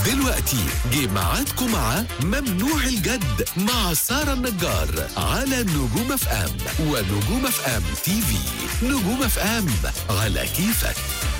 دلوقتي جه ميعادكم مع ممنوع الجد مع سارة النجار على نجوم اف ام ونجوم اف ام تي في نجوم اف ام على كيفك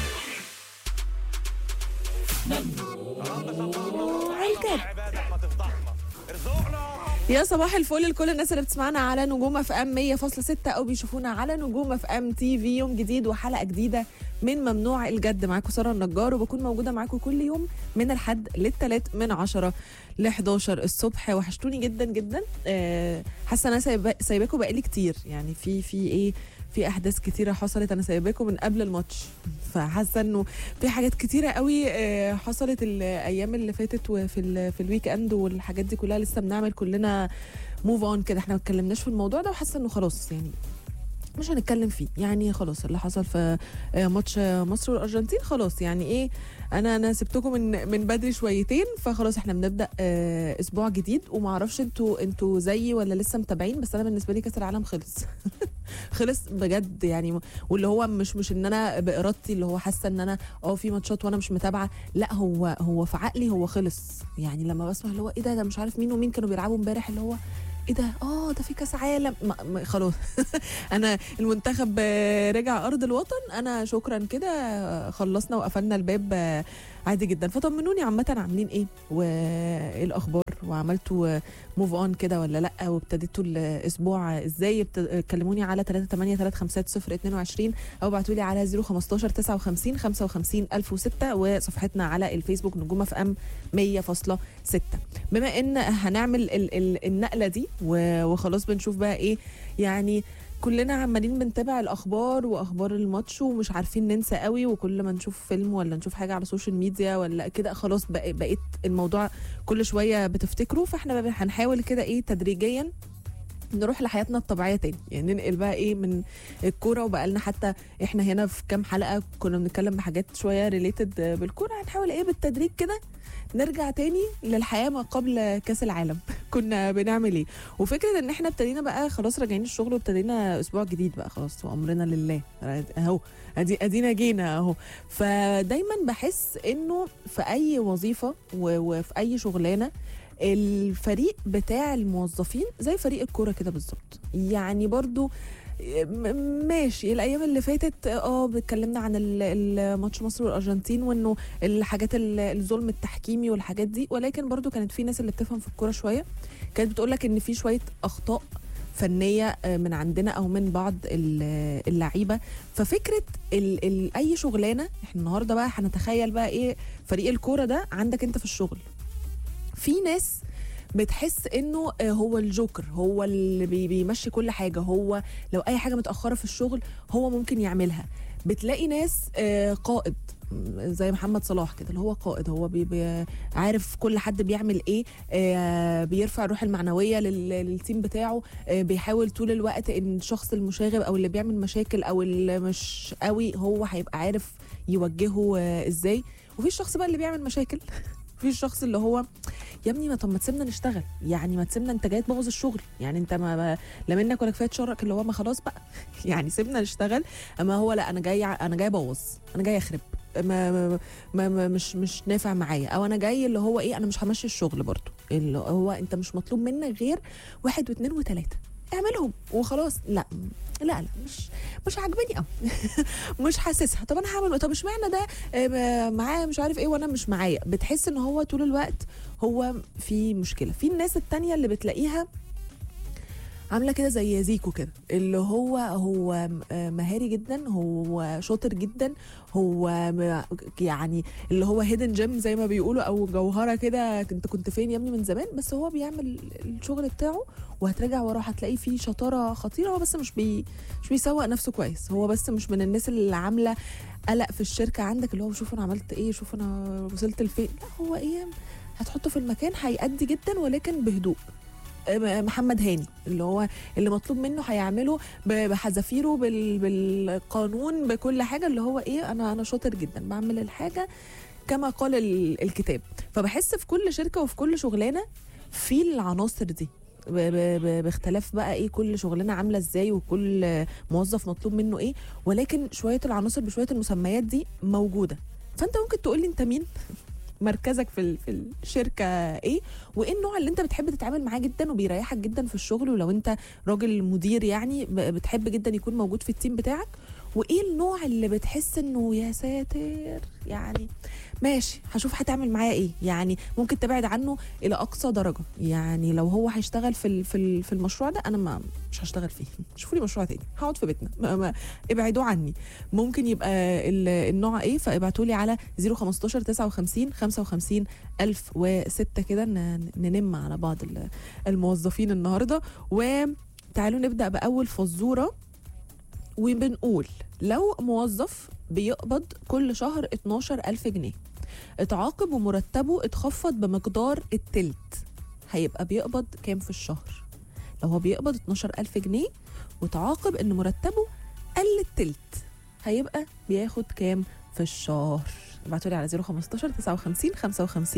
يا صباح الفل لكل الناس اللي بتسمعنا على نجوم اف ام 100.6 او بيشوفونا على نجوم اف ام تي في يوم جديد وحلقه جديده من ممنوع الجد معاكم ساره النجار وبكون موجوده معاكم كل يوم من الحد للثلاث من 10 ل 11 الصبح وحشتوني جدا جدا آه، حاسه انا سايبا- سايباكم بقالي كتير يعني في في ايه في احداث كتيره حصلت انا سايباكم من قبل الماتش فحاسه انه في حاجات كتيره قوي آه، حصلت الايام اللي فاتت وفي ال في الويك اند والحاجات دي كلها لسه بنعمل كلنا موف اون كده احنا ما اتكلمناش في الموضوع ده وحاسه انه خلاص يعني مش هنتكلم فيه يعني خلاص اللي حصل في آه، ماتش آه، مصر والارجنتين خلاص يعني ايه انا انا سبتكم من من بدري شويتين فخلاص احنا بنبدا آه، اسبوع جديد وما اعرفش انتوا انتوا زيي ولا لسه متابعين بس انا بالنسبه لي كاس العالم خلص خلص بجد يعني واللي هو مش مش ان انا بارادتي اللي هو حاسه ان انا اه في ماتشات وانا مش متابعه لا هو هو في عقلي هو خلص يعني لما بسمع اللي هو ايه ده ده مش عارف مين ومين كانوا بيلعبوا امبارح اللي هو ايه ده اه ده في كاس عالم ما ما خلاص انا المنتخب آه، رجع ارض الوطن انا شكرا كده آه، خلصنا وقفلنا الباب آه، عادي جدا فطمنوني عامه عاملين ايه وايه الاخبار وعملتوا موف اون كده ولا لا وابتديتوا الاسبوع ازاي ابت- كلموني على 3835022 او ابعتوا لي على 015 59 55 1006 وصفحتنا على الفيسبوك نجوم اف ام 100.6 بما ان هنعمل ال ال النقله دي و- وخلاص بنشوف بقى ايه يعني كلنا عمالين بنتابع الاخبار واخبار الماتش ومش عارفين ننسى قوي وكل ما نشوف فيلم ولا نشوف حاجه على السوشيال ميديا ولا كده خلاص بق- بقيت الموضوع كل شويه بتفتكره فاحنا بقى هنحاول كده ايه تدريجيا نروح لحياتنا الطبيعيه تاني يعني ننقل بقى ايه من الكوره وبقى لنا حتى احنا هنا في كام حلقه كنا بنتكلم بحاجات شويه ريليتد بالكوره هنحاول ايه بالتدريج كده نرجع تاني للحياه ما قبل كاس العالم كنا بنعمل ايه وفكره ان احنا ابتدينا بقى خلاص راجعين الشغل وابتدينا اسبوع جديد بقى خلاص وامرنا لله اهو ادي ادينا جينا اهو فدايما بحس انه في اي وظيفه و- وفي اي شغلانه الفريق بتاع الموظفين زي فريق الكوره كده بالظبط يعني برضو م- ماشي الايام اللي فاتت اه اتكلمنا عن ال- الماتش مصر والارجنتين وانه الحاجات ال- الظلم التحكيمي والحاجات دي ولكن برضو كانت في ناس اللي بتفهم في الكوره شويه كانت بتقول لك ان في شويه اخطاء فنيه آه، من عندنا او من بعض ال- اللعيبه ففكره ال ال اي شغلانه احنا النهارده بقى هنتخيل بقى ايه فريق الكوره ده عندك انت في الشغل في ناس بتحس انه آه، هو الجوكر هو اللي بي- بيمشي كل حاجه هو لو اي حاجه متاخره في الشغل هو ممكن يعملها بتلاقي ناس آه، قائد م، زي محمد صلاح كده اللي هو قائد هو بي بي عارف كل حد بيعمل ايه آه، بيرفع الروح المعنويه لل- للتيم بتاعه آه، بيحاول طول الوقت ان الشخص المشاغب او اللي بيعمل مشاكل او اللي مش قوي هو هيبقى عارف يوجهه آه، ازاي وفي الشخص بقى اللي بيعمل مشاكل في الشخص اللي هو يا ابني ما طب ما تسيبنا نشتغل يعني ما تسيبنا انت جاي تبوظ الشغل يعني انت ما ما- لا منك ولا كفايه شرك اللي هو ما خلاص بقى يعني سيبنا نشتغل اما هو لا انا جاي ع- انا جاي ابوظ انا جاي اخرب ما, ما, ما, ما مش مش نافع معايا او انا جاي اللي هو ايه انا مش همشي الشغل برضو اللي هو انت مش مطلوب منك غير واحد واثنين وثلاثه اعملهم وخلاص لا لا لا مش مش عاجباني قوي مش حاسسها طب انا هعمل طب اشمعنى ده آه، معاه مش عارف ايه وانا مش معايا بتحس ان هو طول الوقت هو في مشكله في الناس التانية اللي بتلاقيها عامله كده زي زيكو كده اللي هو هو م- آه مهاري جدا هو شاطر جدا هو م- يعني اللي هو هيدن جيم زي ما بيقولوا او جوهره كده انت كنت فين يا ابني من زمان بس هو بيعمل الشغل بتاعه وهتراجع وراه هتلاقيه فيه شطاره خطيره هو بس مش بي مش بيسوق نفسه كويس هو بس مش من الناس اللي عامله قلق في الشركه عندك اللي هو شوف انا عملت ايه شوف انا وصلت لفين لا هو ايه هتحطه في المكان هيأدي جدا ولكن بهدوء آه، محمد هاني اللي هو اللي مطلوب منه هيعمله ب- بحذافيره بال- بالقانون بكل حاجه اللي هو ايه انا انا شاطر جدا بعمل الحاجه كما قال ال- الكتاب فبحس في كل شركه وفي كل شغلانه في العناصر دي ب- ب- ب- باختلاف بقى ايه كل شغلانه عامله ازاي وكل موظف مطلوب منه ايه ولكن شويه العناصر بشويه المسميات دي موجوده فانت ممكن تقول لي انت مين مركزك في ال- في الشركه ايه وايه النوع اللي انت بتحب تتعامل معاه جدا وبيريحك جدا في الشغل ولو انت راجل مدير يعني ب- بتحب جدا يكون موجود في التيم بتاعك وايه النوع اللي بتحس انه يا ساتر يعني ماشي هشوف هتعمل معايا ايه يعني ممكن تبعد عنه الى اقصى درجه يعني لو هو هيشتغل في ال- في ال- في المشروع ده انا ما مش هشتغل فيه شوفوا لي مشروع تاني هقعد في بيتنا ما ما ابعدوا عني ممكن يبقى ال- النوع ايه فابعتوا لي على 015 59 55 1006 كده ن- ننم على بعض ال- الموظفين النهارده وتعالوا نبدا باول فزوره وبنقول لو موظف بيقبض كل شهر 12 ألف جنيه اتعاقب ومرتبه اتخفض بمقدار التلت هيبقى بيقبض كام في الشهر لو هو بيقبض 12 ألف جنيه وتعاقب ان مرتبه قل التلت هيبقى بياخد كام في الشهر ابعتوا لي على 015 59 55